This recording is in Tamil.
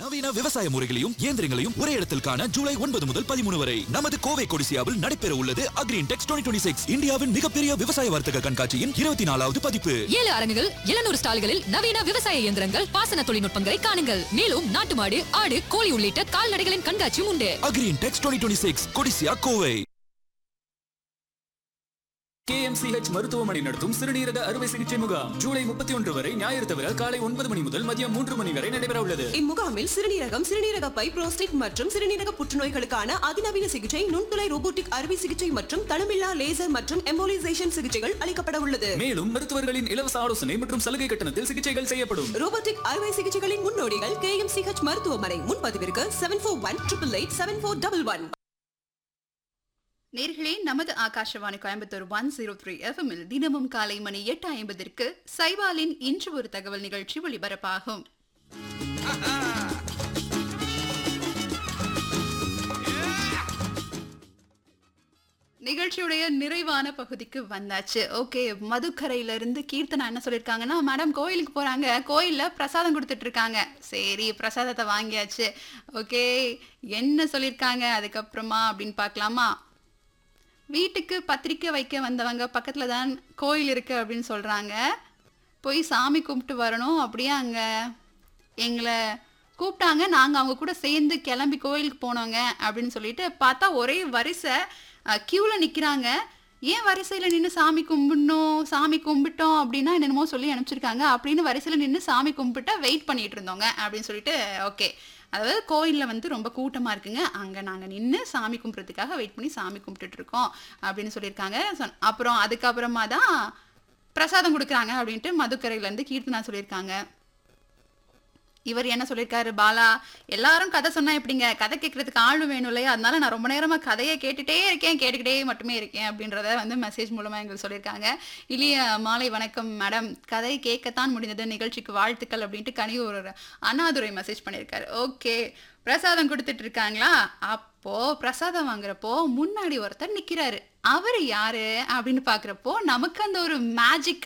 நவீன விவசாய முறைகளையும் இயந்திரங்களையும் ஒரே இடத்தில் காண ஜூலை ஒன்பது முதல் பதிமூணு வரை நமது கோவை கொடிசியாவில் நடைபெற உள்ளது அக்ரீன் டெக்ஸ் டுவெண்ட்டி சிக்ஸ் இந்தியாவின் மிகப்பெரிய விவசாய வர்த்தக கண்காட்சியின் இருபத்தி நாலாவது பதிப்பு ஏழு அரங்குகள் எழுநூறு ஸ்டால்களில் நவீன விவசாய இயந்திரங்கள் பாசன தொழில்நுட்பங்களை காணுங்கள் மேலும் நாட்டு மாடு ஆடு கோழி உள்ளிட்ட கால்நடைகளின் கண்காட்சியும் உண்டு agri intex twenty six Codissia Kovai KMCH மருத்துவமனை நடத்தும் சிறுநீரக அறுவை சிகிச்சை முகாம் ஜூலை முப்பத்தி ஒன்று வரை ஞாயிறு தவிர காலை ஒன்பது மணி முதல் மதியம் மூன்று மணி வரை நடைபெற உள்ளது இம்முகாமில் சிறுநீரகம் சிறுநீரக பை புரோஸ்டேட் மற்றும் சிறுநீரக புற்றுநோய்களுக்கான அதிநவீன சிகிச்சை நுண்துளை ரோபோட்டிக் அறுவை சிகிச்சை மற்றும் தளமில்லா லேசர் மற்றும் எம்போலிசேஷன் சிகிச்சைகள் அளிக்கப்பட உள்ளது மேலும் மருத்துவர்களின் இலவச ஆலோசனை மற்றும் சலுகை கட்டணத்தில் சிகிச்சைகள் செய்யப்படும் ரோபோட்டிக் அறுவை சிகிச்சைகளின் முன்னோடிகள் கே எம் சிஹெச் மருத்துவமனை முன்பதிவிற்கு seven four one triple eight seven four double one நேர்களே நமது Akashvani Coimbatore one zero three எஃப்எம்மில் தினமும் காலை மணி எட்டு ஐம்பதிற்கு சைவாலின் இன்று ஒரு தகவல் நிகழ்ச்சி ஒளிபரப்பாகும் நிகழ்ச்சியுடைய நிறைவான பகுதிக்கு வந்தாச்சு ஓகே மதுக்கரையில இருந்து கீர்த்தனா என்ன சொல்லியிருக்காங்கன்னா மேடம் கோயிலுக்கு போறாங்க கோயில்ல பிரசாதம் கொடுத்துட்டு இருக்காங்க சரி பிரசாதத்தை வாங்கியாச்சு ஓகே என்ன சொல்லியிருக்காங்க அதுக்கப்புறமா அப்படின்னு பார்க்கலாமா வீட்டுக்கு பத்திரிக்கை வைக்க வந்தவங்க பக்கத்துல தான் கோயில் இருக்கு அப்படின்னு சொல்றாங்க போய் சாமி கும்பிட்டு வரணும் அப்படியே அங்க எங்களை கூப்பிட்டாங்க நாங்க அவங்க கூட சேர்ந்து கிளம்பி கோயிலுக்கு போனோங்க அப்படின்னு சொல்லிட்டு பார்த்தா ஒரே வரிசை கியூல நிக்கிறாங்க ஏன் வரிசையில நின்று சாமி கும்பிடணும் சாமி கும்பிட்டோம் அப்படின்னா என்னென்னமோ சொல்லி அனுப்பிச்சிருக்காங்க அப்படின்னு வரிசையில நின்று சாமி கும்பிட்டா வெயிட் பண்ணிட்டு இருந்தோங்க அப்படின்னு சொல்லிட்டு ஓகே அதாவது கோயிலில் வந்து ரொம்ப கூட்டமாக இருக்குங்க அங்கே நாங்கள் நின்று சாமி கும்பிட்றதுக்காக வெயிட் பண்ணி சாமி கும்பிட்டுட்டு இருக்கோம் அப்படின்னு சொல்லியிருக்காங்க சொ- அப்புறம் அதுக்கப்புறமா தான் பிரசாதம் கொடுக்குறாங்க அப்படின்ட்டு மதுக்கரையிலேருந்து கீர்த்தனா சொல்லியிருக்காங்க இவர் என்ன சொல்லியிருக்காரு பாலா எல்லாரும் கதை சொன்னா எப்படிங்க கதை கேட்கறதுக்கு ஆளும் வேணும் இல்லையா அதனால நான் ரொம்ப நேரமா கதையை கேட்டுட்டே இருக்கேன் கேட்டுக்கிட்டே மட்டுமே இருக்கேன் அப்படின்றத வந்து மெசேஜ் மூலமா எங்களுக்கு சொல்லியிருக்காங்க இளிய மாலை வணக்கம் மேடம் கதை கேட்கத்தான் முடிந்தது நிகழ்ச்சிக்கு வாழ்த்துக்கள் அப்படின்ட்டு கனி ஒரு அண்ணாதுரை மெசேஜ் பண்ணியிருக்காரு ஓகே பிரசாதம் கொடுத்துட்டு இருக்காங்களா அப்போ பிரசாதம் வாங்குறப்போ முன்னாடி ஒருத்தர் நிக்கிறாரு அவர் யாரு அப்படின்னு பாக்குறப்போ நமக்கு அந்த ஒரு மேஜிக்